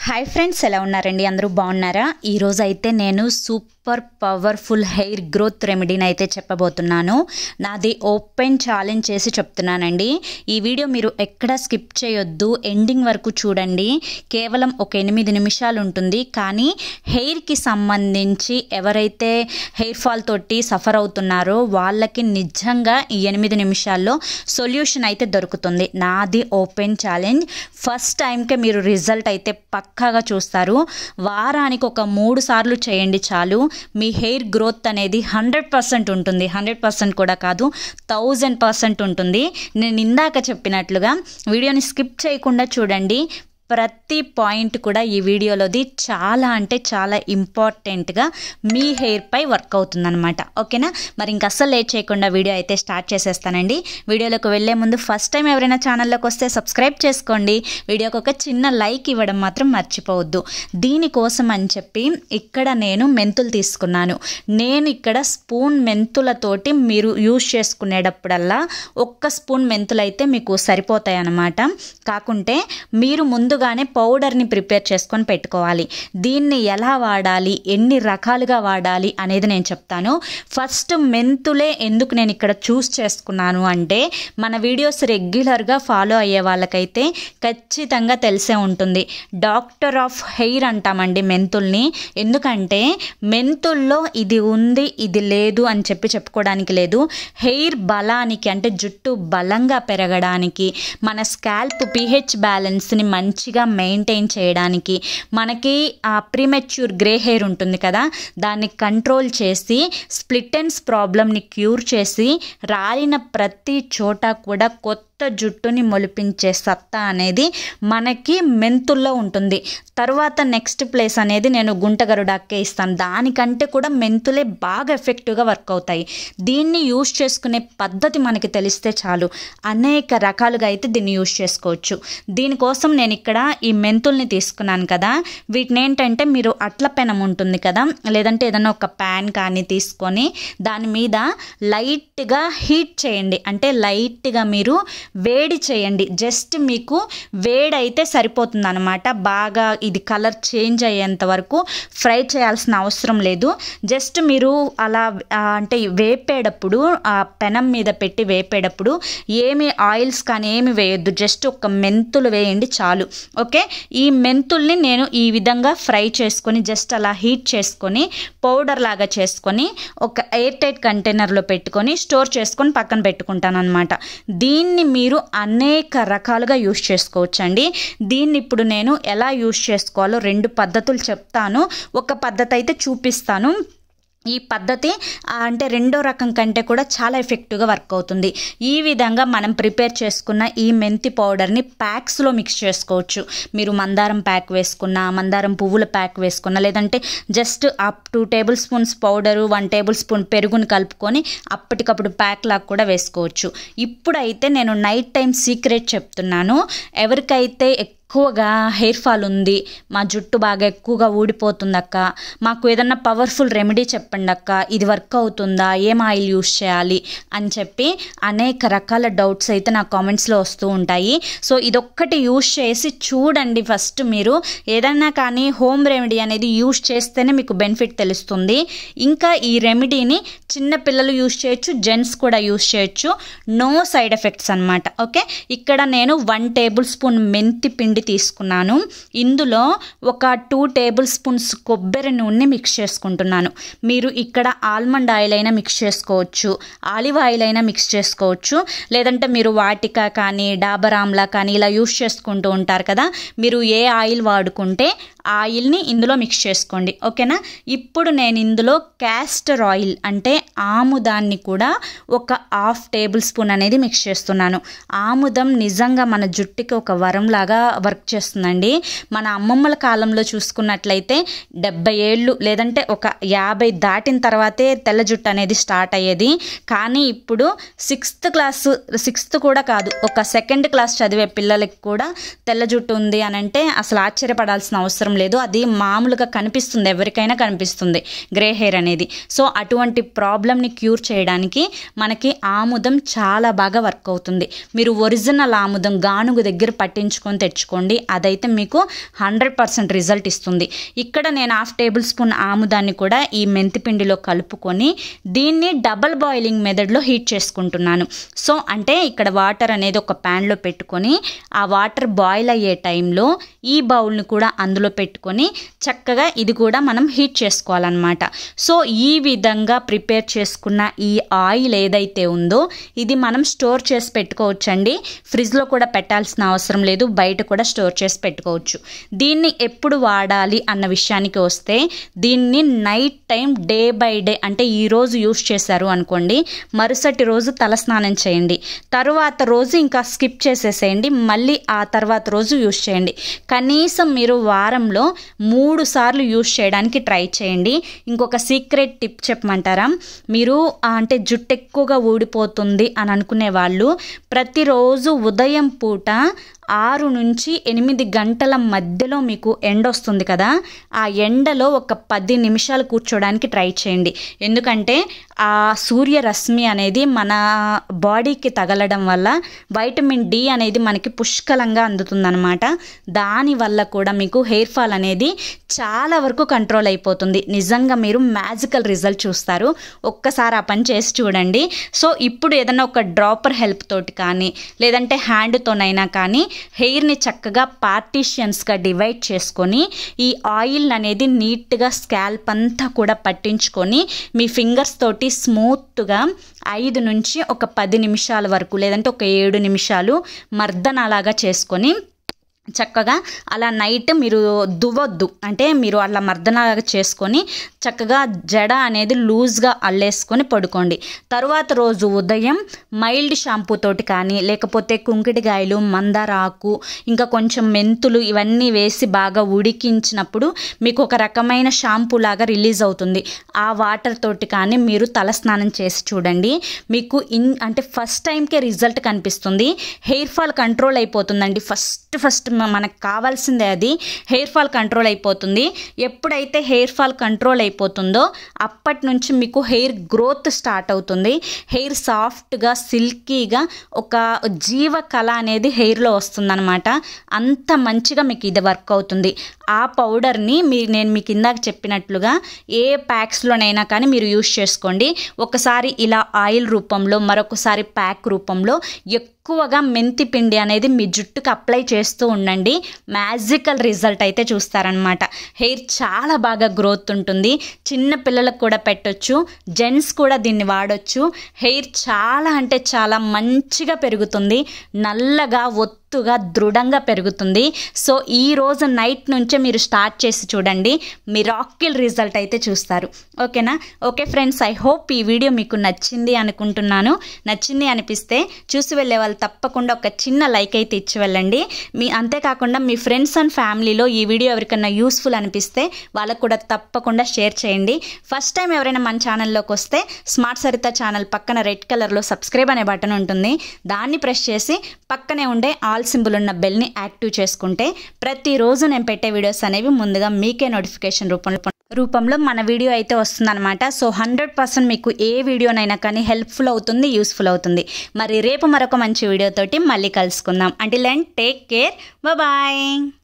hi friends ఎలా ఉన్నారండి అందరూ బాగున్నారా ఈరోజు అయితే నేను సూపర్ పవర్ఫుల్ హెయిర్ గ్రోత్ రెమెడీని అయితే చెప్పబోతున్నాను నాది ఓపెన్ ఛాలెంజ్ చేసి చెప్తున్నానండి ఈ వీడియో మీరు ఎక్కడ స్కిప్ చేయొద్దు ఎండింగ్ వరకు చూడండి కేవలం ఒక ఎనిమిది నిమిషాలు ఉంటుంది కానీ హెయిర్కి సంబంధించి ఎవరైతే హెయిర్ ఫాల్ తోటి సఫర్ అవుతున్నారో వాళ్ళకి నిజంగా ఈ ఎనిమిది నిమిషాల్లో సొల్యూషన్ అయితే దొరుకుతుంది నాది ఓపెన్ ఛాలెంజ్ ఫస్ట్ టైంకే మీరు రిజల్ట్ అయితే పక్కాగా చూస్తారు వారానికి ఒక మూడు సార్లు చేయండి చాలు మీ హెయిర్ గ్రోత్ అనేది హండ్రెడ్ పర్సెంట్ ఉంటుంది హండ్రెడ్ పర్సెంట్ కూడా కాదు థౌజండ్ పర్సెంట్ ఉంటుంది నేను ఇందాక చెప్పినట్లుగా వీడియోని స్కిప్ చేయకుండా చూడండి ప్రతి పాయింట్ కూడా ఈ వీడియోలోది చాలా అంటే చాలా ఇంపార్టెంట్గా మీ హెయిర్పై వర్క్ అవుతుందన్నమాట ఓకేనా మరి ఇంక అస్సలు లేట్ చేయకుండా వీడియో అయితే స్టార్ట్ చేసేస్తానండి వీడియోలోకి వెళ్ళే ముందు ఫస్ట్ టైం ఎవరైనా ఛానల్లోకి వస్తే సబ్స్క్రైబ్ చేసుకోండి వీడియోకి ఒక చిన్న లైక్ ఇవ్వడం మాత్రం మర్చిపోవద్దు దీనికోసం అని చెప్పి ఇక్కడ నేను మెంతులు తీసుకున్నాను నేను ఇక్కడ స్పూన్ మెంతులతోటి మీరు యూజ్ చేసుకునేటప్పుడల్లా ఒక్క స్పూన్ మెంతులు అయితే మీకు సరిపోతాయి అన్నమాట కాకుంటే మీరు ముందు ముందుగానే పౌడర్ని ప్రిపేర్ చేసుకొని పెట్టుకోవాలి దీన్ని ఎలా వాడాలి ఎన్ని రకాలుగా వాడాలి అనేది నేను చెప్తాను ఫస్ట్ మెంతులే ఎందుకు నేను ఇక్కడ చూస్ చేసుకున్నాను అంటే మన వీడియోస్ రెగ్యులర్గా ఫాలో అయ్యే వాళ్ళకైతే ఖచ్చితంగా తెలిసే ఉంటుంది డాక్టర్ ఆఫ్ హెయిర్ అంటామండి మెంతుల్ని ఎందుకంటే మెంతుల్లో ఇది ఉంది ఇది లేదు అని చెప్పి చెప్పుకోవడానికి లేదు హెయిర్ బలానికి అంటే జుట్టు బలంగా పెరగడానికి మన స్కాల్ప్ పిహెచ్ బ్యాలెన్స్ని మంచి మంచిగా మెయింటైన్ చేయడానికి మనకి ఆ ప్రీమెచ్యూర్ గ్రే హెయిర్ ఉంటుంది కదా దాన్ని కంట్రోల్ చేసి స్ప్లిట్ ఎండ్స్ ప్రాబ్లమ్ని క్యూర్ చేసి రాలిన ప్రతి చోట కూడా కొత్త జుట్టుని మొలిపించే సత్తా అనేది మనకి మెంతుల్లో ఉంటుంది తర్వాత నెక్స్ట్ ప్లేస్ అనేది నేను గుంటగరుడాకే ఇస్తాను దానికంటే కూడా మెంతులే బాగా ఎఫెక్టివ్గా వర్క్ అవుతాయి దీన్ని యూజ్ చేసుకునే పద్ధతి మనకి తెలిస్తే చాలు అనేక రకాలుగా అయితే దీన్ని యూజ్ చేసుకోవచ్చు దీనికోసం నేను ఇక్కడ ఈ మెంతుల్ని తీసుకున్నాను కదా వీటిని ఏంటంటే మీరు అట్ల పెనం ఉంటుంది కదా లేదంటే ఏదైనా ఒక ప్యాన్ కానీ తీసుకొని దాని మీద లైట్గా హీట్ చేయండి అంటే లైట్గా మీరు వేడి చేయండి జస్ట్ మీకు వేడైతే సరిపోతుంది అనమాట బాగా ఇది కలర్ చేంజ్ అయ్యేంత వరకు ఫ్రై చేయాల్సిన అవసరం లేదు జస్ట్ మీరు అలా అంటే వేపేటప్పుడు ఆ పెనం మీద పెట్టి వేపేటప్పుడు ఏమి ఆయిల్స్ కానీ ఏమి వేయొద్దు జస్ట్ ఒక మెంతులు వేయండి చాలు ఓకే ఈ మెంతుల్ని నేను ఈ విధంగా ఫ్రై చేసుకొని జస్ట్ అలా హీట్ చేసుకొని పౌడర్ లాగా చేసుకొని ఒక ఎయిర్ టైట్ కంటైనర్లో పెట్టుకొని స్టోర్ చేసుకొని పక్కన పెట్టుకుంటాను అనమాట దీన్ని మీరు అనేక రకాలుగా యూస్ చేసుకోవచ్చండి దీన్ని ఇప్పుడు నేను ఎలా యూస్ చేసుకోవాలో రెండు పద్ధతులు చెప్తాను ఒక పద్ధతి అయితే చూపిస్తాను ఈ పద్ధతి అంటే రెండో రకం కంటే కూడా చాలా ఎఫెక్టివ్గా వర్క్ అవుతుంది ఈ విధంగా మనం ప్రిపేర్ చేసుకున్న ఈ మెంతి పౌడర్ని ప్యాక్స్లో మిక్స్ చేసుకోవచ్చు మీరు మందారం ప్యాక్ వేసుకున్న మందారం పువ్వుల ప్యాక్ వేసుకున్న లేదంటే just up two table spoons powder one table spoon పెరుగుని కలుపుకొని అప్పటికప్పుడు ప్యాక్ లాగా కూడా వేసుకోవచ్చు ఇప్పుడైతే నేను నైట్ టైం సీక్రెట్ చెప్తున్నాను ఎవరికైతే ఎక్కువగా హెయిర్ ఫాల్ ఉంది మా జుట్టు బాగా ఎక్కువగా ఊడిపోతుంది అక్క మాకు ఏదన్నా పవర్ఫుల్ రెమెడీ చెప్పండి అక్క ఇది వర్క్ అవుతుందా ఏం ఆయిల్ యూస్ చేయాలి అని చెప్పి అనేక రకాల డౌట్స్ అయితే నా కామెంట్స్లో వస్తూ ఉంటాయి సో ఇదొక్కటి యూస్ చేసి చూడండి ఫస్ట్ మీరు ఏదైనా కానీ హోమ్ రెమెడీ అనేది యూస్ చేస్తేనే మీకు బెనిఫిట్ తెలుస్తుంది ఇంకా ఈ రెమెడీని చిన్న పిల్లలు యూస్ చేయొచ్చు జెంట్స్ కూడా యూస్ చేయొచ్చు నో సైడ్ ఎఫెక్ట్స్ అనమాట ఓకే ఇక్కడ నేను వన్ టేబుల్ స్పూన్ మెంతి పిండి పిండి తీసుకున్నాను ఇందులో ఒక టూ టేబుల్ స్పూన్స్ కొబ్బరి నూనె మిక్స్ చేసుకుంటున్నాను మీరు ఇక్కడ ఆల్మండ్ ఆయిల్ అయినా మిక్స్ చేసుకోవచ్చు ఆలివ్ ఆయిల్ అయినా మిక్స్ చేసుకోవచ్చు లేదంటే మీరు వాటిక కానీ డాబర్ ఆమ్లా కానీ ఇలా యూస్ చేసుకుంటూ ఉంటారు కదా మీరు ఏ ఆయిల్ వాడుకుంటే ఆయిల్ని ఇందులో మిక్స్ చేసుకోండి ఓకేనా ఇప్పుడు నేను ఇందులో క్యాస్టర్ ఆయిల్ అంటే ఆముదాన్ని కూడా ఒక హాఫ్ టేబుల్ స్పూన్ అనేది మిక్స్ చేస్తున్నాను ఆముదం నిజంగా మన జుట్టుకి ఒక వరంలాగా వర్క్ చేస్తుందండి మన అమ్మమ్మల కాలంలో చూసుకున్నట్లయితే డెబ్బై ఏళ్ళు లేదంటే ఒక యాభై దాటిన తర్వాతే తెల్ల జుట్టు అనేది స్టార్ట్ అయ్యేది కానీ ఇప్పుడు సిక్స్త్ క్లాస్ సిక్స్త్ కూడా కాదు ఒక సెకండ్ క్లాస్ చదివే పిల్లలకి కూడా తెల్ల జుట్టు ఉంది అని అంటే అసలు ఆశ్చర్యపడాల్సిన అవసరం లేదు అది మామూలుగా కనిపిస్తుంది ఎవరికైనా కనిపిస్తుంది గ్రే హెయిర్ అనేది సో అటువంటి ప్రాబ్లమ్ని క్యూర్ చేయడానికి మనకి ఆముదం చాలా బాగా వర్క్ అవుతుంది మీరు ఒరిజినల్ ఆముదం గానుగు దగ్గర పట్టించుకొని తెచ్చుకోండి అదైతే మీకు హండ్రెడ్ పర్సెంట్ రిజల్ట్ ఇస్తుంది ఇక్కడ నేను హాఫ్ టేబుల్ స్పూన్ ఆముదాన్ని కూడా ఈ మెంతిపిండిలో కలుపుకొని దీన్ని డబల్ బాయిలింగ్ మెథడ్లో హీట్ చేసుకుంటున్నాను సో అంటే ఇక్కడ వాటర్ అనేది ఒక ప్యాన్లో పెట్టుకొని ఆ వాటర్ బాయిల్ అయ్యే టైంలో ఈ బౌల్ని కూడా అందులో పెట్టుకొని చక్కగా ఇది కూడా మనం హీట్ చేసుకోవాలన్నమాట సో ఈ విధంగా ప్రిపేర్ చేసుకున్న ఈ ఆయిల్ ఏదైతే ఉందో ఇది మనం స్టోర్ చేసి పెట్టుకోవచ్చండి ఫ్రిడ్జ్లో కూడా పెట్టాల్సిన అవసరం లేదు బయట కూడా స్టోర్ చేసి పెట్టుకోవచ్చు దీన్ని ఎప్పుడు వాడాలి అన్న విషయానికి వస్తే దీన్ని night time day by day అంటే ఈ రోజు యూస్ చేశారు అనుకోండి మరుసటి రోజు తలస్నానం చేయండి తరువాత రోజు ఇంకా స్కిప్ చేసేసేయండి మళ్ళీ ఆ తర్వాత రోజు యూస్ చేయండి కనీసం మీరు వారంలో మూడు సార్లు యూస్ చేయడానికి ట్రై చేయండి ఇంకొక సీక్రెట్ టిప్ చెప్పమంటారా మీరు ఆ, అంటే జుట్టు ఎక్కువగా ఊడిపోతుంది అని అనుకునే వాళ్ళు ప్రతిరోజు ఉదయం పూట ఆరు నుంచి ఎనిమిది గంటల మధ్యలో మీకు ఎండ వస్తుంది కదా ఆ ఎండలో ఒక పది నిమిషాలు కూర్చోడానికి ట్రై చేయండి ఎందుకంటే ఆ సూర్యరశ్మి అనేది మన బాడీకి తగలడం వల్ల వైటమిన్ డి అనేది మనకి పుష్కలంగా అందుతుందన్నమాట దానివల్ల కూడా మీకు హెయిర్ ఫాల్ అనేది చాలా వరకు కంట్రోల్ అయిపోతుంది నిజంగా మీరు మ్యాజికల్ రిజల్ట్ చూస్తారు ఒక్కసారి ఆ పని చేసి చూడండి సో ఇప్పుడు ఏదైనా ఒక డ్రాపర్ హెల్ప్ తోటి కానీ లేదంటే హ్యాండ్తోనైనా కానీ హెయిర్ని చక్కగా పార్టీషియన్స్గా డివైడ్ చేసుకొని ఈ ఆయిల్ అనేది నీట్గా స్కాల్ప్ అంతా కూడా పట్టించుకొని మీ ఫింగర్స్ తోటి స్మూత్గా ఐదు నుంచి ఒక పది నిమిషాల వరకు లేదంటే ఒక ఏడు నిమిషాలు మర్దన అలాగా చేసుకొని చక్కగా అలా నైట్ మీరు దువ్వొద్దు అంటే మీరు అలా మర్దనలాగా చేసుకొని చక్కగా జడ అనేది లూజ్గా అల్లేసుకొని పడుకోండి తరువాత రోజు ఉదయం మైల్డ్ షాంపూ తోటి కానీ లేకపోతే కుంకిటికాయలు మందార ఆకు ఇంకా కొంచెం మెంతులు ఇవన్నీ వేసి బాగా ఉడికించినప్పుడు మీకు ఒక రకమైన షాంపూ లాగా రిలీజ్ అవుతుంది ఆ వాటర్ తోటి కానీ మీరు తలస్నానం చేసి చూడండి మీకు ఇన్ అంటే ఫస్ట్ టైంకే రిజల్ట్ కనిపిస్తుంది హెయిర్ ఫాల్ కంట్రోల్ అయిపోతుందండి ఫస్ట్ ఫస్ట్ మ- మనకు కావాల్సిందే అది హెయిర్ ఫాల్ కంట్రోల్ అయిపోతుంది ఎప్పుడైతే హెయిర్ ఫాల్ కంట్రోల్ అయిపోతుందో అప్పటి నుంచి మీకు హెయిర్ గ్రోత్ స్టార్ట్ అవుతుంది హెయిర్ సాఫ్ట్గా సిల్కీగా ఒక జీవ కళ అనేది హెయిర్లో వస్తుందన్నమాట అంత మంచిగా మీకు ఇది వర్క్ అవుతుంది ఆ పౌడర్ని మీ నేను మీకు ఇందాక చెప్పినట్లుగా ఏ ప్యాక్స్లోనైనా కానీ మీరు యూస్ చేసుకోండి ఒకసారి ఇలా ఆయిల్ రూపంలో మరొకసారి ప్యాక్ రూపంలో ఎక్కువగా మెంతి పిండి అనేది మీ జుట్టుకు అప్లై చేస్తూ ఉండండి మ్యాజికల్ రిజల్ట్ అయితే చూస్తారనమాట హెయిర్ చాలా బాగా గ్రోత్ ఉంటుంది చిన్న పిల్లలకు కూడా పెట్టొచ్చు జెంట్స్ కూడా దీన్ని వాడొచ్చు హెయిర్ చాలా అంటే చాలా మంచిగా పెరుగుతుంది నల్లగా ఒత్తుగా దృఢంగా పెరుగుతుంది సో ఈ రోజు నైట్ నుంచే మీరు స్టార్ట్ చేసి చూడండి మిరాకిల్ రిజల్ట్ అయితే చూస్తారు ఓకేనా ఓకే ఫ్రెండ్స్ ఐ హోప్ ఈ వీడియో మీకు నచ్చింది అనుకుంటున్నాను నచ్చింది అనిపిస్తే చూసి వెళ్ళే వాళ్ళు తప్పకుండా ఒక చిన్న లైక్ అయితే ఇచ్చి వెళ్ళండి మీ అంతేకాకుండా మీ ఫ్రెండ్స్ అండ్ ఫ్యామిలీలో ఈ వీడియో ఎవరికైనా యూస్ఫుల్ అనిపిస్తే వాళ్ళకు కూడా తప్పకుండా షేర్ చేయండి ఫస్ట్ టైం ఎవరైనా మన ఛానల్లోకి వస్తే స్మార్ట్ సరిత ఛానల్ పక్కన రెడ్ కలర్లో సబ్స్క్రైబ్ అనే బటన్ ఉంటుంది దాన్ని ప్రెస్ చేసి పక్కనే ఉండే ఆల్ సింబల్ ఉన్న బెల్ని యాక్టివ్ చేసుకుంటే ప్రతిరోజు నేను పెట్టే వీడియోస్ అనేవి ముందుగా మీకే నోటిఫికేషన్ రూపంలో రూపంలో మన వీడియో అయితే వస్తుందన్నమాట సో హండ్రెడ్ పర్సెంట్ మీకు ఏ వీడియోనైనా కానీ హెల్ప్ఫుల్ అవుతుంది యూస్ఫుల్ అవుతుంది మరి రేపు మరొక మంచి వీడియోతోటి మళ్ళీ కలుసుకుందాం అంటే లెన్ టేక్ కేర్ బాయ్